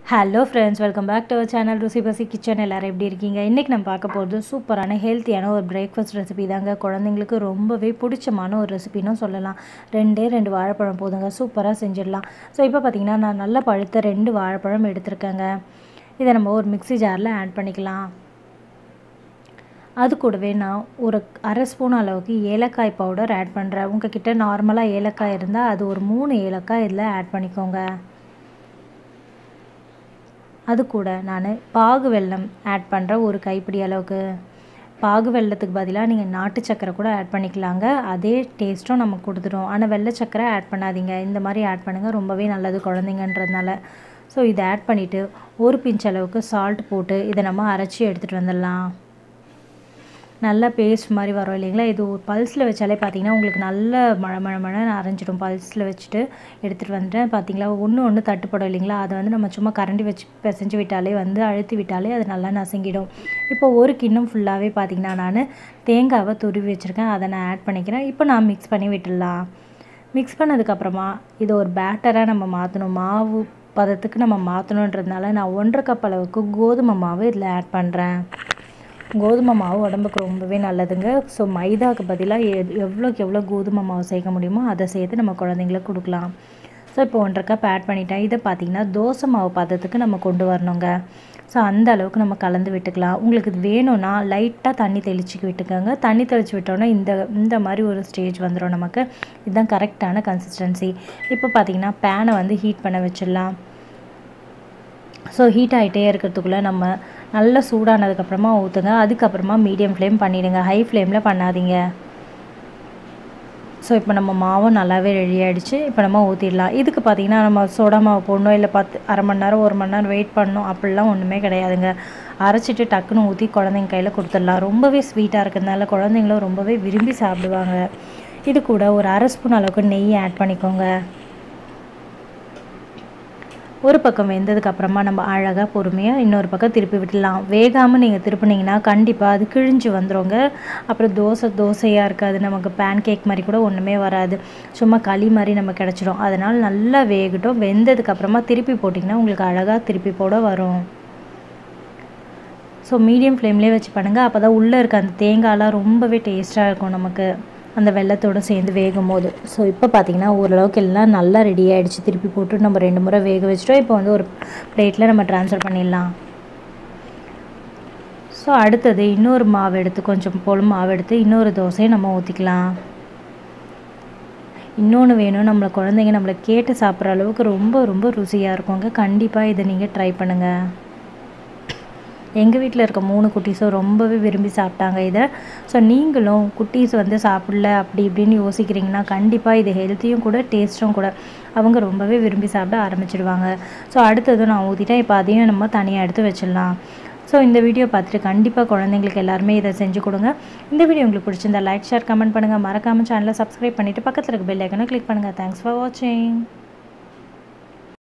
hello friends welcome back to our channel Rusi Pasi kitchen எல்லோரும் எப்படி இருக்கீங்க இன்றைக்கி நம்ம பார்க்க போகிறது சூப்பரான ஹெல்த்தியான ஒரு பிரேக்ஃபாஸ்ட் ரெசிபி தாங்க குழந்தைங்களுக்கு ரொம்பவே பிடிச்சமான ஒரு ரெசிபின்னு சொல்லலாம் ரெண்டே ரெண்டு வாழைப்பழம் போதுங்க சூப்பராக செஞ்சிடலாம் ஸோ இப்போ பார்த்தீங்கன்னா நான் நல்ல பழுத்த ரெண்டு வாழைப்பழம் எடுத்திருக்கேங்க இதை நம்ம ஒரு மிக்ஸி ஜாரில் ஆட் பண்ணிக்கலாம் அது கூடவே நான் ஒரு அரை ஸ்பூன் அளவுக்கு ஏலக்காய் பவுடர் ஆட் பண்ணுறேன் உங்ககிட்ட நார்மலாக ஏலக்காய் இருந்தால் அது ஒரு மூணு ஏலக்காய் இதில் ஆட் பண்ணிக்கோங்க அது கூட நான் பாகு வெல்லம் ஆட் பண்ணுறேன் ஒரு கைப்பிடி அளவுக்கு பாகு வெள்ளத்துக்கு பதிலாக நீங்கள் நாட்டு சக்கரை கூட ஆட் பண்ணிக்கலாங்க அதே டேஸ்ட்டும் நமக்கு கொடுத்துரும் ஆனால் வெள்ளை சக்கரை ஆட் பண்ணாதீங்க இந்த மாதிரி ஆட் பண்ணுங்கள் ரொம்பவே நல்லது குழந்தைங்கன்றதுனால ஸோ இதை ஆட் பண்ணிவிட்டு ஒரு பிஞ்ச் அளவுக்கு சால்ட் போட்டு இதை நம்ம அரைச்சி எடுத்துகிட்டு வந்துடலாம் நல்லா பேஸ்ட் மாதிரி வரும் இல்லைங்களா இது ஒரு பல்ஸில் வச்சாலே பார்த்தீங்கன்னா உங்களுக்கு நல்ல மழை மழை மழைன்னு அரைஞ்சிடும் பல்ஸில் வச்சுட்டு எடுத்துகிட்டு வந்துட்டேன் பார்த்தீங்களா ஒன்று ஒன்று தட்டுப்படும் இல்லைங்களா அதை வந்து நம்ம சும்மா கரண்டி வச்சு பிசைஞ்சு விட்டாலே வந்து அழுத்தி விட்டாலே அது நல்லா நசுங்கிடும் இப்போ ஒரு கிண்ணம் ஃபுல்லாகவே பார்த்தீங்கன்னா நான் தேங்காவை துருவி வச்சுருக்கேன் அதை நான் ஆட் பண்ணிக்கிறேன் இப்போ நான் மிக்ஸ் பண்ணி விட்டுடலாம் மிக்ஸ் பண்ணதுக்கப்புறமா இதை ஒரு பேட்டராக நம்ம மாற்றணும் மாவு பதத்துக்கு நம்ம மாற்றணுன்றதுனால நான் ஒன்றரை கப் அளவுக்கு கோதுமை மாவு இதில் ஆட் பண்ணுறேன் கோதுமை மாவு உடம்புக்கு ரொம்பவே நல்லதுங்க ஸோ மைதாவுக்கு பதிலாக எ எவ்வளோக்கு எவ்வளோ கோதுமை மாவு சேர்க்க முடியுமோ அதை சேர்த்து நம்ம குழந்தைங்களுக்கு கொடுக்கலாம் ஸோ இப்போ ஒன்றரை கப் ஆட் பண்ணிட்டேன் இதை பார்த்திங்கன்னா தோசை மாவு பதத்துக்கு நம்ம கொண்டு வரணுங்க ஸோ அந்த அளவுக்கு நம்ம கலந்து விட்டுக்கலாம் உங்களுக்கு இது வேணும்னா லைட்டாக தண்ணி தெளிச்சு விட்டுக்கோங்க தண்ணி தெளித்து விட்டோன்னா இந்த இந்த மாதிரி ஒரு ஸ்டேஜ் வந்துடும் நமக்கு இதுதான் கரெக்டான கன்சிஸ்டன்சி இப்போ பார்த்திங்கன்னா பேனை வந்து ஹீட் பண்ண வச்சிடலாம் ஸோ ஹீட் ஆகிட்டே இருக்கிறதுக்குள்ளே நம்ம நல்லா சூடானதுக்கப்புறமா ஊற்றுங்க அதுக்கப்புறமா மீடியம் ஃப்ளேம் பண்ணிவிடுங்க ஹை ஃப்ளேமில் பண்ணாதீங்க ஸோ இப்போ நம்ம மாவும் நல்லாவே ரெடி ஆகிடுச்சு இப்போ நம்ம ஊற்றிடலாம் இதுக்கு பார்த்திங்கன்னா நம்ம சோடா மாவு போடணும் இல்லை பத்து அரை மணி நேரம் ஒரு மணி நேரம் வெயிட் பண்ணணும் அப்படிலாம் ஒன்றுமே கிடையாதுங்க அரைச்சிட்டு டக்குன்னு ஊற்றி குழந்தைங்க கையில் கொடுத்துடலாம் ரொம்பவே ஸ்வீட்டாக இருக்கிறதுனால குழந்தைங்களும் ரொம்பவே விரும்பி சாப்பிடுவாங்க இது கூட ஒரு அரை ஸ்பூன் அளவுக்கு நெய் ஆட் பண்ணிக்கோங்க ஒரு பக்கம் வெந்ததுக்கு அப்புறமா நம்ம அழகாக பொறுமையாக இன்னொரு பக்கம் திருப்பி விட்டுடலாம் வேகாமல் நீங்கள் திருப்பினீங்கன்னா கண்டிப்பாக அது கிழிஞ்சு வந்துடுங்க அப்புறம் தோசை தோசையாக இருக்காது நமக்கு பேன் கேக் மாதிரி கூட ஒன்றுமே வராது சும்மா களி மாதிரி நம்ம கிடச்சிடும் அதனால் நல்லா வேகட்டும் வெந்ததுக்கு அப்புறமா திருப்பி போட்டிங்கன்னா உங்களுக்கு அழகாக திருப்பி போட வரும் ஸோ மீடியம் ஃப்ளேம்லேயே வச்சு பண்ணுங்கள் அப்போ தான் உள்ளே இருக்க அந்த தேங்காயெலாம் ரொம்பவே டேஸ்ட்டாக இருக்கும் நமக்கு அந்த வெள்ளத்தோடு சேர்ந்து வேகும் போது ஸோ இப்போ பார்த்திங்கன்னா ஓரளவுக்கு எல்லாம் நல்லா ரெடி ஆகிடுச்சு திருப்பி போட்டு நம்ம ரெண்டு முறை வேக வச்சிட்டோம் இப்போ வந்து ஒரு பிளேட்டில் நம்ம ட்ரான்ஸ்ஃபர் பண்ணிடலாம் ஸோ அடுத்தது இன்னொரு மாவு எடுத்து கொஞ்சம் போல் மாவு எடுத்து இன்னொரு தோசையை நம்ம ஊற்றிக்கலாம் இன்னொன்று வேணும் நம்மளை குழந்தைங்க நம்மளை கேட்டு சாப்பிட்ற அளவுக்கு ரொம்ப ரொம்ப ருசியாக இருக்குங்க கண்டிப்பாக இதை நீங்கள் ட்ரை பண்ணுங்கள் எங்கள் வீட்டில் இருக்க மூணு குட்டீஸும் ரொம்பவே விரும்பி சாப்பிட்டாங்க இதை ஸோ நீங்களும் குட்டீஸ் வந்து சாப்பிடல அப்படி இப்படின்னு யோசிக்கிறீங்கன்னா கண்டிப்பாக இது ஹெல்த்தியும் கூட டேஸ்ட்டும் கூட அவங்க ரொம்பவே விரும்பி சாப்பிட ஆரம்பிச்சிடுவாங்க ஸோ அடுத்ததும் நான் ஊற்றிட்டேன் இப்போ அதையும் நம்ம தனியாக எடுத்து வச்சிடலாம் ஸோ இந்த வீடியோ பார்த்துட்டு கண்டிப்பாக குழந்தைங்களுக்கு எல்லாருமே இதை செஞ்சு கொடுங்க இந்த வீடியோ உங்களுக்கு பிடிச்சிருந்தா லைக் ஷேர் கமெண்ட் பண்ணுங்கள் மறக்காமல் சேனலை சப்ஸ்கிரைப் பண்ணிவிட்டு பக்கத்தில் இருக்க பெல் ஐக்கனை கிளிக் பண்ணுங்கள் தேங்க்ஸ் ஃபார் வாட்சிங்